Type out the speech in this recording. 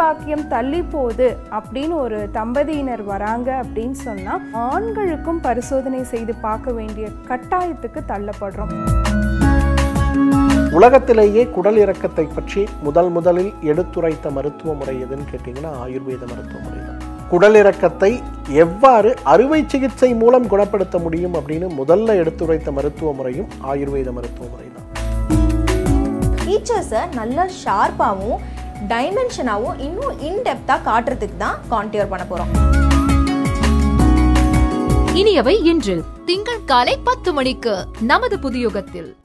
பாக்கியம் தள்ளி போகுது அப்படின்னு ஒரு தம்பதியினர் வராங்க அப்படின்னு சொன்னா ஆண்களுக்கும் பரிசோதனை செய்து பார்க்க வேண்டிய கட்டாயத்துக்கு தள்ளப்படுறோம் உலகத்திலேயே குடல் இறக்கத்தை பற்றி முதல் முதலில் எடுத்துரைத்த மருத்துவ முறை எதுன்னு கேட்டிங்கன்னா ஆயுர்வேத மருத்துவ முறை தான் குடல் இறக்கத்தை எவ்வாறு அறுவை சிகிச்சை மூலம் குணப்படுத்த முடியும் அப்படின்னு முதல்ல எடுத்துரைத்த மருத்துவ முறையும் ஆயுர்வேத மருத்துவ முறை தான் ஃபீச்சர்ஸை நல்லா ஷார்ப்பாகவும் டைமென்ஷனாகவும் இன்னும் இன்டெப்த்தாக காட்டுறதுக்கு தான் கான்டியூர் பண்ண போகிறோம் இனியவை இன்று திங்கள் காலை பத்து மணிக்கு நமது புதியுகத்தில்